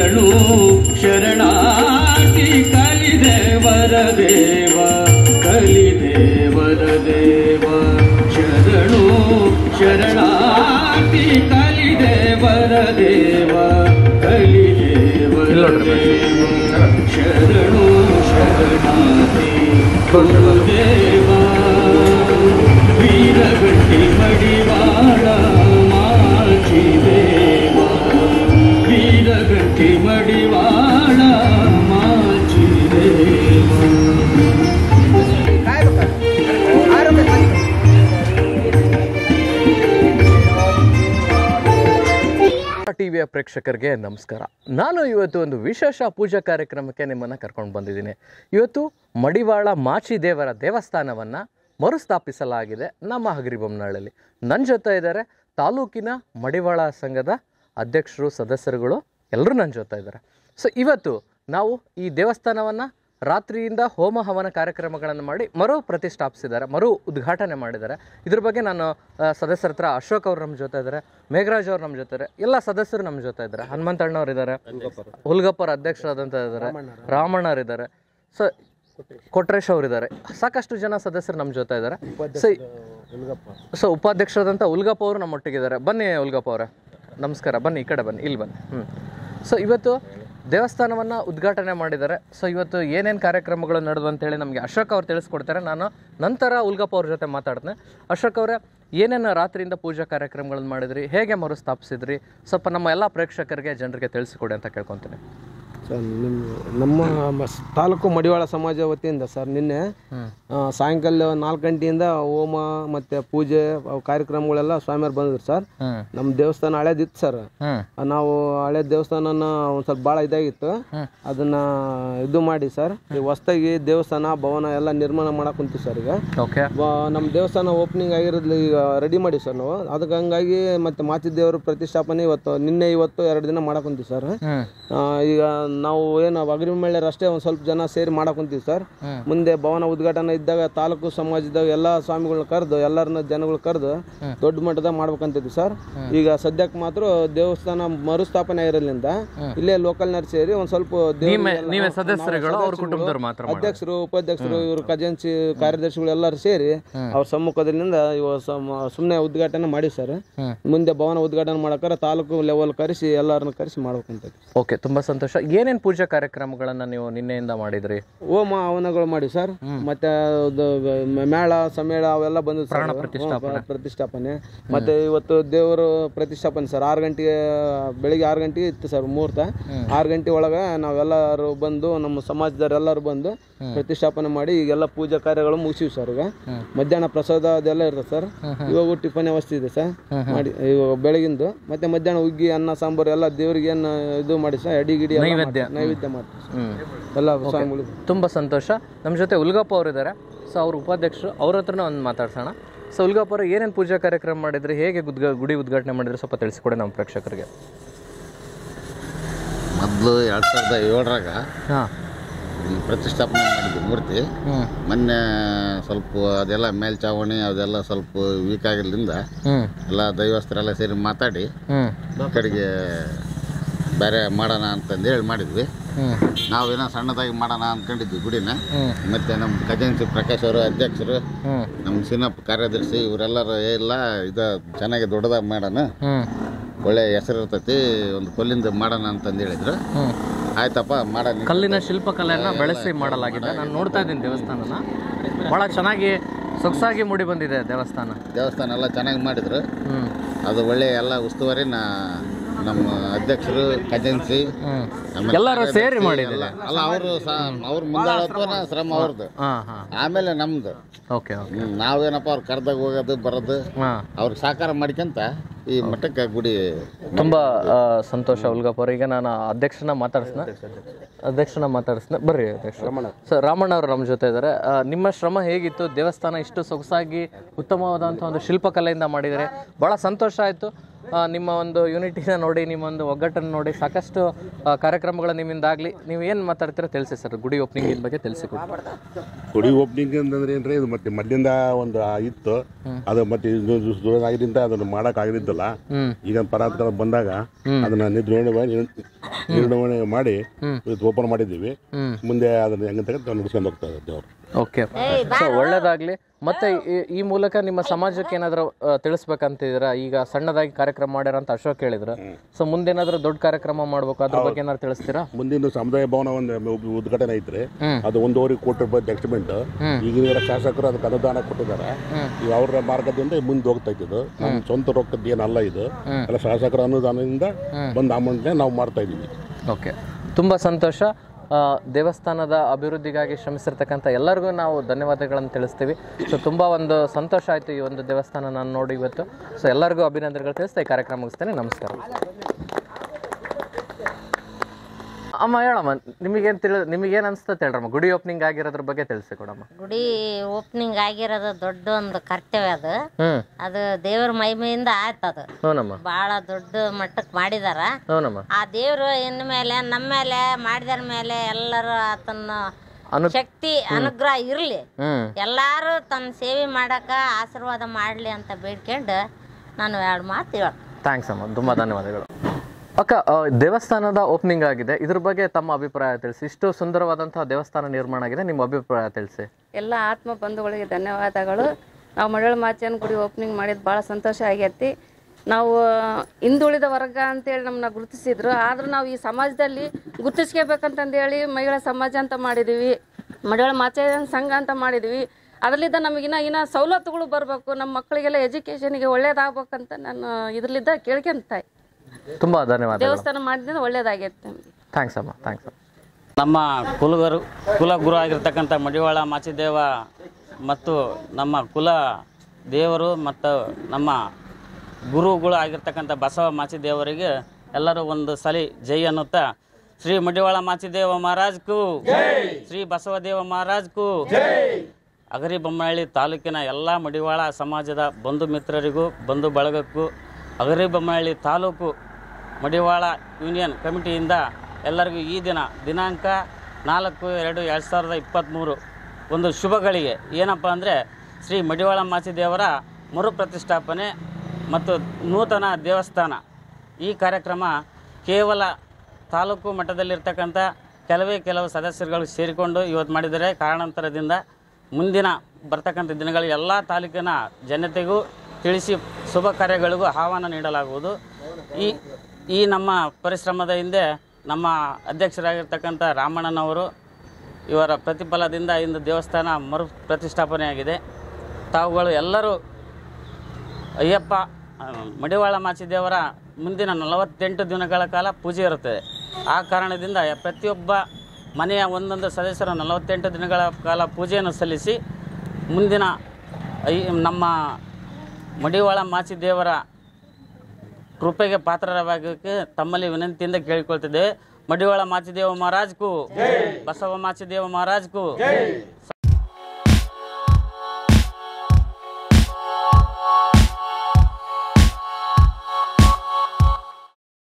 ಶರಣು ಶರಣಾರ್ಥಿ ಕಲಿದೇವರ ದೇವ ಕಲಿದೇವರ ದೇವ ಶರಣು ಶರಣಾರ್ಥಿ ಕಲಿದೇವರ ದೇವ ಕಲಿದೇವರ ದೇವ ಶರಣು ಶರಣಾರ್ಥಿ ಗುರುದೇವ ವೀರಗಟ್ಟಿ ಮಡಿವಾಳ ಮಾಚಿ ದೇವ ವೀರಗಟ್ಟಿ ಮಡಿವಾಳ ಮಾಚಿ ದೇವ ಟಿವಿಯ ಪ್ರೇಕ್ಷಕರಿಗೆ ನಮಸ್ಕಾರ ನಾನು ಇವತ್ತು ಒಂದು ವಿಶೇಷ ಪೂಜಾ ಕಾರ್ಯಕ್ರಮಕ್ಕೆ ನಿಮ್ಮನ್ನು ಕರ್ಕೊಂಡು ಬಂದಿದ್ದೀನಿ ಇವತ್ತು ಮಡಿವಾಳ ಮಾಚಿ ದೇವರ ದೇವಸ್ಥಾನವನ್ನು ಮರುಸ್ಥಾಪಿಸಲಾಗಿದೆ ನಮ್ಮ ಹಗರಿಬೊಮ್ಮನಹಳ್ಳಿಯಲ್ಲಿ ನನ್ನ ಜೊತೆ ಇದ್ದಾರೆ ತಾಲೂಕಿನ ಮಡಿವಾಳ ಸಂಘದ ಅಧ್ಯಕ್ಷರು ಸದಸ್ಯರುಗಳು ಎಲ್ಲರೂ ನನ್ನ ಜೊತೆ ಇದ್ದಾರೆ ಸೊ ಇವತ್ತು ನಾವು ಈ ದೇವಸ್ಥಾನವನ್ನು ರಾತ್ರಿಯಿಂದ ಹೋಮ ಹವನ ಕಾರ್ಯಕ್ರಮಗಳನ್ನು ಮಾಡಿ ಮರು ಪ್ರತಿಷ್ಠಾಪಿಸಿದ್ದಾರೆ ಮರು ಉದ್ಘಾಟನೆ ಮಾಡಿದ್ದಾರೆ ಇದ್ರ ಬಗ್ಗೆ ನಾನು ಆ, ಸದಸ್ಯರ ಹತ್ರ ಅಶೋಕ್ ಅವರು ನಮ್ಮ ಜೊತೆ ಇದ್ದಾರೆ ಮೇಘರಾಜ್ ಅವರು ನಮ್ಮ ಜೊತೆ ಇದ್ದಾರೆ ಎಲ್ಲ ಸದಸ್ಯರು ನಮ್ಮ ಜೊತೆ ಇದ್ದಾರೆ ಹನುಮಂತಣ್ಣವ್ರು ಇದ್ದಾರೆ ಹುಲ್ಗಪ್ಪರ ಅಧ್ಯಕ್ಷರಾದಂಥ ಇದ್ದಾರೆ ರಾಮಣ್ಣವ್ರು ಇದ್ದಾರೆ ಸೊ ಕೊಟ್ರೇಶ್ ಅವರು ಇದ್ದಾರೆ ಸಾಕಷ್ಟು ಜನ ಸದಸ್ಯರು ನಮ್ಮ ಜೊತೆ ಇದ್ದಾರೆ ಸೊ ಸೊ ಉಪಾಧ್ಯಕ್ಷರಾದಂಥ ಉಲ್ಗಪ್ಪ ಅವರು ನಮ್ಮೊಟ್ಟಿಗಿದ್ದಾರೆ ಬನ್ನಿ ಉಲ್ಗಪ್ಪ ಅವರೇ ನಮಸ್ಕಾರ ಬನ್ನಿ ಈ ಕಡೆ ಬನ್ನಿ ಇಲ್ಲಿ ಬನ್ನಿ ಹ್ಞೂ ಸೊ ಇವತ್ತು ದೇವಸ್ಥಾನವನ್ನು ಉದ್ಘಾಟನೆ ಮಾಡಿದ್ದಾರೆ ಸೊ ಇವತ್ತು ಏನೇನು ಕಾರ್ಯಕ್ರಮಗಳು ನಡೆದು ಅಂತೇಳಿ ನಮಗೆ ಅಶೋಕ್ ಅವ್ರು ತಿಳಿಸ್ಕೊಡ್ತಾರೆ ನಾನು ನಂತರ ಉಲ್ಗಪ್ಪ ಅವ್ರ ಜೊತೆ ಮಾತಾಡ್ತೇನೆ ಅಶೋಕ್ ಅವರೇ ಏನೇನು ರಾತ್ರಿಯಿಂದ ಪೂಜಾ ಕಾರ್ಯಕ್ರಮಗಳನ್ನು ಮಾಡಿದ್ರಿ ಹೇಗೆ ಮರುಸ್ಥಾಪಿಸಿದ್ರಿ ಸ್ವಲ್ಪ ನಮ್ಮ ಎಲ್ಲ ಪ್ರೇಕ್ಷಕರಿಗೆ ಜನರಿಗೆ ತಿಳಿಸಿಕೊಡಿ ಅಂತ ಕೇಳ್ಕೊತೀನಿ ಸರ್ ನಿಮ್ಮ ನಮ್ಮ ಮ- ತಾಲೂಕು ಮಡಿವಾಳ ಸಮಾಜ ವತಿಯಿಂದ ಸರ್ ನಿನ್ನೆ ಆ, ಸಾಯಂಕಾಲ ನಾಲ್ಕು ಗಂಟೆಯಿಂದ ಹೋಮ ಮತ್ತು ಪೂಜೆ ಅವು ಕಾರ್ಯಕ್ರಮಗಳೆಲ್ಲ ಸ್ವಾಮಿಯವ್ರು ಬಂದಿದ್ರು ಸರ್ ಹ್ಞೂ ನಮ್ಮ ದೇವಸ್ಥಾನ ಹಳೇದಿತ್ತು ಸರ್ ಹ್ಞೂ ಆ, ನಾವು ಹಳೆ ದೇವಸ್ಥಾನನ ಒಂದು ಸ್ವಲ್ಪ ಭಾಳ ಇದಾಗಿತ್ತು ಅದನ್ನ ಇದು ಮಾಡಿ ಸರ್ ಈ ಹೊಸ್ದಾಗಿ ದೇವಸ್ಥಾನ ಭವನ ಎಲ್ಲ ನಿರ್ಮಾಣ ಮಾಡಕ್ಕೆ ಕುಂತೀವಿ ಸರ್ ಈಗ ಓಕೆ ವ- ನಮ್ಮ ದೇವಸ್ಥಾನ ಓಪನಿಂಗ್ ಆಗಿರೋದ್ಲಿ ಈಗ ರೆಡಿ ಮಾಡಿ ಸರ್ ನಾವು ಅದಕ್ಕೆ ಹಂಗಾಗಿ ಮತ್ತೆ ಮಾತಿ ದೇವರು ಪ್ರತಿಷ್ಠಾಪನೆ ಇವತ್ತು ನಿನ್ನೆ ಇವತ್ತು ಎರಡು ದಿನ ಮಾಡಕ್ ಕುಂತೀವಿ ಸರ್ ಹ್ಞೂ ಆ, ಈಗ ನಾವು ಏನು ಅಗ್ರಿಮೇಳೆ ಅಷ್ಟೇ ಒಂದು ಸ್ವಲ್ಪ ಜನ ಸೇರಿ ಮಾಡಕ್ ಕುಂತೀವಿ ಸರ್ ಮುಂದೆ ಭವನ ಉದ್ಘಾಟನೆ ಇದ್ದಾಗ ತಾಲೂಕು ಸಮಾಜದಾಗ ಎಲ್ಲ ಸ್ವಾಮಿಗಳನ್ನ ಕರೆದು ಎಲ್ಲರನ್ನ ಜನಗಳು ಕರೆದು ದೊಡ್ಡ ಮಟ್ಟದಾಗ ಮಾಡ್ಬೇಕಂತಿದ್ವಿ ಸರ್ ಈಗ ಸದ್ಯಕ್ಕೆ ಮಾತ್ರ ದೇವಸ್ಥಾನ ಮರುಸ್ಥಾಪನೆ ಆಗಿರೋದ್ರಿಂದ ಇಲ್ಲೇ ಲೋಕಲ್ನವ್ರು ಸೇರಿ ಒಂದು ಸ್ವಲ್ಪ ದೇವ್ರಿಗೆ ಎಲ್ಲ- ನೀವೇ ನಾವು ಸದಸ್ಯರುಗಳು ಅವ್ರ ಸದಸ್ಯರುಗಳು, ಕುಟುಂಬದವ್ರು ಮಾತ್ರ ಮಾಡೋದು. ಅಧ್ಯಕ್ಷರು ಉಪಾಧ್ಯಕ್ಷರು ಇವರು ಖಜಾಂಚಿ ಕಾರ್ಯದರ್ಶಿಗಳು ಎಲ್ಲರೂ ಸೇರಿ ಅವ್ರ ಸಮ್ಮುಖದಿಂದ ಇವ ಸುಮ್ಮನೆ ಉದ್ಘಾಟನೆ ಮಾಡಿ ಸರ್ ಮುಂದೆ ಭವನ ಉದ್ಘಾಟನೆ ಮಾಡಕ್ಕಾರ ತಾಲೂಕು ಲೆವೆಲ್ ಕರೆಸಿ ಎಲ್ಲರನ್ನ ಕರೆಸಿ ಮಾಡ್ಬೇಕಂತ ಓಕೆ ತುಂಬ ಸಂತೋಷ ಏನೇನು ಪೂಜಾ ಕಾರ್ಯಕ್ರಮಗಳನ್ನು ನೀವು ನಿನ್ನೆಯಿಂದ ಮಾಡಿದ್ರಿ ಹೋಮ ಹವನಗಳು ಮಾಡಿ ಸರ್ ಮತ್ತೆ ಅದು ಮೇಳ ಸಮೇಳ ಅವೆಲ್ಲ ಬಂದು ಸರ್ ಹ್ಮ್, ಪ್ರ- ಪ್ರತಿಷ್ಠಾಪನೆ ಮತ್ತೆ ಇವತ್ತು ದೇವರು ಪ್ರತಿಷ್ಠಾಪನೆ ಸರ್ ಆರು ಗಂಟೆಗೆ ಬೆಳಿಗ್ಗೆ ಆರು ಗಂಟೆಗೆ ಇತ್ತು ಸರ್ ಮುಹೂರ್ತ ಆರು ಗಂಟೆ ಒಳಗೆ ನಾವೆಲ್ಲರೂ ಬಂದು ನಮ್ಮ ಸಮಾಜದವ್ರು ಎಲ್ಲರೂ ಬಂದು ಪ್ರತಿಷ್ಠಾಪನೆ ಮಾಡಿ ಈಗೆಲ್ಲ ಪೂಜಾ ಕಾರ್ಯಗಳು ಮುಗಿಸಿವಿ ಸರ್ ಈಗ ಮಧ್ಯಾಹ್ನ ಪ್ರಸಾದ ಅದೆಲ್ಲ ಇರ್ತದೆ ಸರ್ ಇವಾಗ ಟಿಫನ್ ವ್ಯವಸ್ಥೆ ಇದೆ ಸರ್ ಮಾಡಿ ಇವಾಗ ಬೆಳಗಿಂದು ಮತ್ತೆ ಮಧ್ಯಾಹ್ನ ಹುಗ್ಗಿ ಅನ್ನ ಸಾಂಬಾರು ಎಲ್ಲ ದೇವ್ರಿಗೆ ಏನು ಇದು ಮಾಡಿ ಸರ್ ಅಡಿ ಗಿಡಿ ಎಲ್ಲ ನೈವೇದ್ಯ. ಮಾಡ್ತೀವಿ. ನೈವೇದ್ಯ ಮಾಡ್ತೀವಿ ಸರ್. ಹ್ಞೂ ಎಲ್ಲ ಸ್ವಾಮಿಗಳು ತುಂಬ ಸಂತೋಷ ನಮ್ಮ ಜೊತೆ ಉಲ್ಗಪ್ಪ ಅವರು ಇದ್ದಾರೆ ಸೊ ಅವ್ರ ಉಪಾಧ್ಯಕ್ಷರು ಅವ್ರ ಹತ್ರನೇ ಒಂದು ಮಾತಾಡ್ಸೋಣ ಸೊ ಉಲ್ಗಪ್ಪ ಅವರು ಏನೇನು ಪೂಜಾ ಕಾರ್ಯಕ್ರಮ ಮಾಡಿದ್ರಿ ಹೇಗೆ ಗುದ್ಗ ಗುಡಿ ಉದ್ಘಾಟನೆ ಮಾಡಿದ್ರೆ ಸ್ವಲ್ಪ ತಿಳಿಸ್ಕೊಡಿ ನಮ್ಮ ಪ್ರೇಕ್ಷಕರಿಗೆ ಮೊದಲು ಎರಡು ಸಾವಿರದ ಏಳರಾಗ ಹಾಂ ಈ ಪ್ರತಿಷ್ಠಾಪನೆ ಮಾಡಿದ್ವಿ ಮೂರ್ತಿ ಹ್ಞೂ ಮೊನ್ನೆ ಸ್ವಲ್ಪ ಅದೆಲ್ಲ ಮೇಲ್ಚಾವಣಿ ಅದೆಲ್ಲ ಸ್ವಲ್ಪ ವೀಕ್ ಆಗಿರ್ಲಿಂದ ಹ್ಞೂ ಎಲ್ಲ ದೈವಸ್ಥರೆಲ್ಲ ಸೇರಿ ಮಾತಾಡಿ ಹ್ಞೂ ಈ ಕಡೆಗೆ ಬೇರೆ ಮಾಡೋಣ ಅಂತಂದು ಹೇಳಿ ಮಾಡಿದ್ವಿ ಹ್ಞೂ ನಾವೇನೋ ಸಣ್ಣದಾಗಿ ಮಾಡೋಣ ಅಂದ್ಕೊಂಡಿದ್ವಿ ಗುಡಿನ ಹ್ಞೂ ಮತ್ತು ನಮ್ಮ ಖಜಾನ್ಸಿ ಪ್ರಕಾಶ್ ಅವರು ಅಧ್ಯಕ್ಷರು ಹ್ಞೂ ನಮ್ಮ ಸಿನಪ್ ಕಾರ್ಯದರ್ಶಿ ಇವರೆಲ್ಲರೂ ಇಲ್ಲ ಇದು ಚೆನ್ನಾಗಿ ದೊಡ್ಡದಾಗಿ ಮಾಡೋಣ ಹ್ಞೂ ಒಳ್ಳೆ ಹೆಸರು ಇರ್ತೈತಿ ಒಂದು ಕೊಲ್ಲಿಂದ ಮಾಡೋಣ ಅಂತಂದು ಹೇಳಿದ್ರು ಹ್ಞೂ ಆಯ್ತಪ್ಪ ಮಾಡೋಣ ಕಲ್ಲಿನ ಶಿಲ್ಪಕಲೆಯನ್ನು ಬೆಳೆಸಿ ಮಾಡಲಾಗಿದೆ ನಾನು ನೋಡ್ತಾ ಇದ್ದೀನಿ ದೇವಸ್ಥಾನನ ಭಾಳ ಚೆನ್ನಾಗಿ ಸೊಗಸಾಗಿ ಮೂಡಿ ಬಂದಿದೆ ದೇವಸ್ಥಾನ ದೇವಸ್ಥಾನ ಎಲ್ಲ ಚೆನ್ನಾಗಿ ಮಾಡಿದ್ರು ಹ್ಞೂ ಅದು ಒಳ್ಳೆ ಎಲ್ಲ ಉಸ್ತುವಾರಿ ನಾ ನಮ್ಮ ಅಧ್ಯಕ್ಷರು ಖಜಾನ್ಸಿ ಹ್ಞೂ ಆಮೇಲೆ ಎಲ್ಲರೂ ಸೇರಿ ಕಾರ್ಯದರ್ಶಿ ಮಾಡಿದ್ದೀರ ಎಲ್ಲ. ಅಲ್ಲ ಅವರು ಅವ್ರ ಮುಂದಾಳತ್ವನ ಶ್ರಮ ಅವ್ರದ್ದು ಹಾಂ ಹಾಂ ಆಮೇಲೆ ನಮ್ದು ಓಕೆ ಓಕೆ ಹ್ಮ್, ನಾವೇನಪ್ಪ ಅವ್ರ ಕರ್ದಾಗ ಹೋಗೋದು ಬರೋದು ಹಾಂ ಅವ್ರಿಗೆ ಸಾಕಾರ ಮಾಡ್ಕೊಂತ ಈ ಮಠಕ್ಕೆ ಗುಡಿ ತುಂಬ ಆ, ಸಂತೋಷ ಉಲ್ಗಪ್ಪ ಅವ್ರು. ಈಗ ನಾನು ಅಧ್ಯಕ್ಷನ ಮಾತಾಡಿಸ್ನ ಅಧ್ಯಕ್ಷನ ಮಾತಾಡಿಸ್ನ ಬರ್ರಿ ಅಧ್ಯಕ್ಷ ಸರ್ ರಾಮಣ್ಣ ಅವರು ನಮ್ಮ ಜೊತೆ ಇದ್ದಾರೆ ಆ, ನಿಮ್ಮ ಶ್ರಮ ಹೇಗಿತ್ತು ದೇವಸ್ಥಾನ ಇಷ್ಟು ಸೊಗಸಾಗಿ ಉತ್ತಮವಾದಂಥ ಒಂದು ಶಿಲ್ಪಕಲೆಯಿಂದ ಮಾಡಿದರೆ ಭಾಳ ಸಂತೋಷ ಆಯಿತು ಆ, ನಿಮ್ಮ ಒಂದು ಯೂನಿಟಿನ ನೋಡಿ ನಿಮ್ಮ ಒಂದು ಒಗ್ಗಟ್ಟನ್ನು ನೋಡಿ ಸಾಕಷ್ಟು ಆ, ಕಾರ್ಯಕ್ರಮಗಳು ನಿಮ್ಮಿಂದ ಆಗಲಿ ನೀವು ಏನು ಮಾತಾಡ್ತೀರಾ ತಿಳಿಸಿ ಸರ್ ಗುಡಿ ಓಪನಿಂಗ್ ಬಗ್ಗೆ ತಿಳಿಸಿ ಕೊಡಿ ಕೊಡಿ ಓಪನಿಂಗ್ ಅಂತಂದ್ರೆ ಏನ್ರಿ ಇದು ಮತ್ತೆ ಮೊದ್ಲಿಂದ ಒಂದು ಇತ್ತು ಅದು ಮತ್ತೆ ದೂರ ಆಗಿದ್ದರಿಂದ ಅದನ್ನ ಮಾಡಕ್ ಆಗಿದ್ದಿಲ್ಲ ಹ್ಮ್. ಈಗ ಪರಾತ್ಕಾರ ಬಂದಾಗ ಅದನ್ನ ನಿರ್ವಹಣೆ ಮಾಡಿ ನಿರ್ವಹಣೆ ಮಾಡಿ ಓಪನ್ ಮಾಡಿದ್ದೀವಿ ಹ್ಮ್. ಮುಂದೆ ಅದನ್ನ ಹೆಂಗಂತ ನಡೆಸ್ಕೊಂಡು ಹೋಗ್ತಾ ಇದ್ದಾರೆ ದೇವರು ಓಕೆ ಸೊ ಒಳ್ಳೇದಾಗ್ಲಿ ಮತ್ತೆ ಈ- ಈ ಮೂಲಕ ನಿಮ್ಮ ಸಮಾಜಕ್ಕೆ ಏನಾದರೂ ತಿಳಿಸ್ಬೇಕಂತಿದ್ದೀರಾ ಈಗ ಸಣ್ಣದಾಗಿ ಕಾರ್ಯಕ್ರಮ ಮಾಡ್ಯಾರ ಅಂತ ಅಶೋಕ್ ಹೇಳಿದ್ರು ಸೊ ಮುಂದೇನಾದ್ರೂ ದೊಡ್ಡ ಕಾರ್ಯಕ್ರಮ ಮಾಡ್ಬೇಕು ಅದ್ರ ಬಗ್ಗೆ ಏನಾದ್ರು ತಿಳಿಸ್ತೀರಾ ಮುಂದಿನ ಸಮುದಾಯ ಭವನ ಒಂದು ಉದ್- ಉದ್ಘಾಟನೆ ಐತ್ರಿ ಹ್ಮ್. ಅದು ಒಂದೂವರೆ ಕೋಟಿ ರೂಪಾಯಿ ಎಸ್ಟಿಮೇಟ್ ಈಗಿನ ಶಾಸಕರು ಅದಕ್ಕೆ ಅನುದಾನ ಕೊಟ್ಟಿದ್ದಾರೆ ಈಗ ಅವರ ಮಾರ್ಗದಿಂದ ಮುಂದೆ ಹೋಗ್ತಾ ಇದ್ದು ನಮ್ಮ ಸ್ವಂತ ರೊಕ್ಕದ ಏನಲ್ಲ ಇದು ಎಲ್ಲ ಶಾಸಕರ ಅನುದಾನದಿಂದ ಬಂದ ಅಮೌಂಟ್ನೇ ನಾವು ಮಾಡ್ತಾ ಇದೀವಿ ಓಕೆ ತುಂಬ ಸಂತೋಷ ಆ, ದೇವಸ್ಥಾನದ ಅಭಿವೃದ್ಧಿಗಾಗಿ ಶ್ರಮಿಸಿರ್ತಕ್ಕಂಥ ಎಲ್ಲರಿಗೂ ನಾವು ಧನ್ಯವಾದಗಳನ್ನು ತಿಳಿಸ್ತೀವಿ ಸೊ ತುಂಬ ಒಂದು ಸಂತೋಷ ಆಯಿತು ಈ ಒಂದು ದೇವಸ್ಥಾನ ನಾನು ನೋಡಿ ಇವತ್ತು ಸೊ ಎಲ್ಲರಿಗೂ ಅಭಿನಂದನೆಗಳು ತಿಳಿಸ್ತಾ ಈ ಕಾರ್ಯಕ್ರಮ ಮುಗಿಸ್ತೇನೆ ನಮಸ್ಕಾರ ಅಮ್ಮ ಹೇಳಮ್ಮ ನಿಮಗೇನು ತಿಳಿ ನಿಮಗೇನು ಅನ್ಸ್ತತೆ ಹೇಳ್ರಮ್ಮ ಗುಡಿ ಓಪನಿಂಗ್ ಆಗಿರೋದ್ರ ಬಗ್ಗೆ ತಿಳಿಸಿ ಕೊಡಮ್ಮ ಗುಡಿ ಓಪನಿಂಗ್ ಆಗಿರೋದು ದೊಡ್ಡ ಒಂದು ಕರ್ತವ್ಯ ಅದು ಹ್ಞೂ ಅದು ದೇವ್ರ ಮಹಿಮೆಯಿಂದ ಆಯ್ತು ಅದು ಹ್ಞೂನಮ್ಮ ಭಾಳ ದೊಡ್ಡ ಮಟ್ಟಕ್ಕೆ ಮಾಡಿದಾರ ಹ್ಞೂನಮ್ಮ ಆ ದೇವ್ರು ಇನ್ನು ಮೇಲೆ ನಮ್ಮ ಮೇಲೆ ಮಾಡಿದರ ಮೇಲೆ ಎಲ್ಲರೂ ಆತನ ಅನು ಶಕ್ತಿ ಅನುಗ್ರಹ ಇರಲಿ ಹ್ಞೂ ಎಲ್ಲಾರು ತನ್ನ ಸೇವೆ ಮಾಡಕ ಆಶೀರ್ವಾದ ಮಾಡಲಿ ಅಂತ ಬೇಡ್ಕೊಂಡು ನಾನು ಎರಡು ಮಾತು ಹೇಳ ಥ್ಯಾಂಕ್ಸ್ ಅಮ್ಮ ತುಂಬ ಧನ್ಯವಾದಗಳು ಅಕ್ಕ ಆ, ದೇವಸ್ಥಾನದ ಓಪನಿಂಗ್ ಆಗಿದೆ ಇದ್ರ ಬಗ್ಗೆ ತಮ್ಮ ಅಭಿಪ್ರಾಯ ತಿಳಿಸಿ ಇಷ್ಟು ಸುಂದರವಾದಂತಹ ದೇವಸ್ಥಾನ ನಿರ್ಮಾಣ ಆಗಿದೆ ನಿಮ್ಮ ಅಭಿಪ್ರಾಯ ತಿಳಿಸಿ ಎಲ್ಲ ಆತ್ಮ ಬಂಧುಗಳಿಗೆ ಧನ್ಯವಾದಗಳು ನಾವು ಮಡಳ ಮಾಚನ್ ಗುಡಿ ಓಪನಿಂಗ್ ಮಾಡಿದ್ದು ಭಾಳ ಸಂತೋಷ ಆಗೈತಿ ನಾವು ಹಿಂದುಳಿದ ವರ್ಗ ಅಂತೇಳಿ ನಮ್ಮನ್ನ ಗುರುತಿಸಿದ್ರು ಆದ್ರೂ ನಾವು ಈ ಸಮಾಜದಲ್ಲಿ ಗುರುತಿಸ್ಕೋಬೇಕಂತಂದೇಳಿ ಮಹಿಳಾ ಸಮಾಜ ಅಂತ ಮಾಡಿದ್ದೀವಿ ಮಡಳ ಮಾಚನ್ ಸಂಘ ಅಂತ ಮಾಡಿದ್ವಿ ಅದರಲ್ಲಿದ್ದ ನಮಗಿನ್ನ ಇನ್ನ ಸವಲತ್ತುಗಳು ಬರಬೇಕು ನಮ್ಮ ಮಕ್ಕಳಿಗೆಲ್ಲ ಎಜುಕೇಷನ್ಗೆ ಒಳ್ಳೇದಾಗ್ಬೇಕಂತ ನಾನು ಇದರಲ್ಲಿದ್ದ ಕೇಳ್ಕೊಂತ ತುಂಬ ಧನ್ಯವಾದಗಳು ದೇವಸ್ಥಾನ ಮಾಡಿದ್ರೆ ಒಳ್ಳೇದಾಗೈತೆ ನಮಗೆ ಥ್ಯಾಂಕ್ಸ್ ಅಮ್ಮ ಥ್ಯಾಂಕ್ಸ್ ಅಮ್ಮ ನಮ್ಮ ಕುಲಗುರು ಕುಲಗುರು ಆಗಿರ್ತಕ್ಕಂಥ ಮಡಿವಾಳ ಮಾಚಿದೇವ ಮತ್ತು ನಮ್ಮ ಕುಲ ದೇವರು ಮತ್ತು ನಮ್ಮ ಗುರುಗಳು ಆಗಿರ್ತಕ್ಕಂಥ ಬಸವ ಮಾಚಿದೇವರಿಗೆ ಎಲ್ಲರೂ ಒಂದು ಸಲಿ ಜೈ ಅನ್ನುತ್ತಾ ಶ್ರೀ ಮಡಿವಾಳ ಮಾಚಿದೇವ ಮಹಾರಾಜ್ಗೂ ಶ್ರೀ ಬಸವದೇವ ಮಹಾರಾಜ್ಗೂ ಅಗರಿ ಬೊಮ್ಮನಹಳ್ಳಿ ತಾಲೂಕಿನ ಎಲ್ಲ ಮಡಿವಾಳ ಸಮಾಜದ ಬಂಧು ಮಿತ್ರರಿಗೂ ಬಂಧು ಬಳಗಕ್ಕೂ ಅಗರಿ ಬೊಮ್ಮನಹಳ್ಳಿ ತಾಲೂಕು ಮಡಿವಾಳ ಯೂನಿಯನ್ ಕಮಿಟಿಯಿಂದ ಎಲ್ಲರಿಗೂ ಈ ದಿನ ದಿನಾಂಕ ನಾಲ್ಕು ಎರಡು ಎರಡು ಸಾವಿರದ ಇಪ್ಪತ್ತ್ಮೂರು ಒಂದು ಶುಭಗಳಿಗೆ ಏನಪ್ಪ ಅಂದರೆ ಶ್ರೀ ಮಡಿವಾಳ ಮಾಚಿದೇವರ ಮರುಪ್ರತಿಷ್ಠಾಪನೆ ಮತ್ತು ನೂತನ ದೇವಸ್ಥಾನ ಈ ಕಾರ್ಯಕ್ರಮ ಕೇವಲ ತಾಲೂಕು ಮಟ್ಟದಲ್ಲಿರ್ತಕ್ಕಂಥ ಕೆಲವೇ ಕೆಲವು ಸದಸ್ಯರುಗಳು ಸೇರಿಕೊಂಡು ಇವತ್ತು ಮಾಡಿದರೆ ಕಾರಣಾಂತರದಿಂದ ಮುಂದಿನ ಬರ್ತಕ್ಕಂಥ ದಿನಗಳಲ್ಲಿ ಎಲ್ಲ ತಾಲೂಕಿನ ಜನತೆಗೂ ತಿಳಿಸಿ ಶುಭ ಕಾರ್ಯಗಳಿಗೂ ಆಹ್ವಾನ ನೀಡಲಾಗುವುದು ಈ ಈ ನಮ್ಮ ಪರಿಶ್ರಮದ ಹಿಂದೆ ನಮ್ಮ ಅಧ್ಯಕ್ಷರಾಗಿರ್ತಕ್ಕಂಥ ರಾಮಣ್ಣನವರು ಇವರ ಪ್ರತಿಫಲದಿಂದ ಇಂದು ದೇವಸ್ಥಾನ ಮರು ಪ್ರತಿಷ್ಠಾಪನೆಯಾಗಿದೆ ತಾವುಗಳು ಎಲ್ಲರೂ ಅಯ್ಯಪ್ಪ ಆ, ಮಡಿವಾಳ ಮಾಚಿದೇವರ ಮುಂದಿನ ನಲವತ್ತೆಂಟು ದಿನಗಳ ಕಾಲ ಪೂಜೆ ಇರುತ್ತದೆ ಆ ಕಾರಣದಿಂದ ಪ್ರತಿಯೊಬ್ಬ ಮನೆಯ ಒಂದೊಂದು ಸದಸ್ಯರು ನಲವತ್ತೆಂಟು ದಿನಗಳ ಕಾಲ ಪೂಜೆಯನ್ನು ಸಲ್ಲಿಸಿ ಮುಂದಿನ ಐ ನಮ್ಮ ಮಡಿವಾಳ ಮಾಚಿದೇವರ ಕೃಪೆಗೆ ಪಾತ್ರರಾಗಕ್ಕೆ ತಮ್ಮಲ್ಲಿ ವಿನಂತಿಯಿಂದ ಕೇಳಿಕೊಳ್ತಿದ್ದೇವೆ ಮಡಿವಾಳ ಮಾಚಿದೇವ ಮಹಾರಾಜ್ಗೂ ಬಸವ ಮಾಚಿದೇವ ಮಹಾರಾಜ್ಗೂ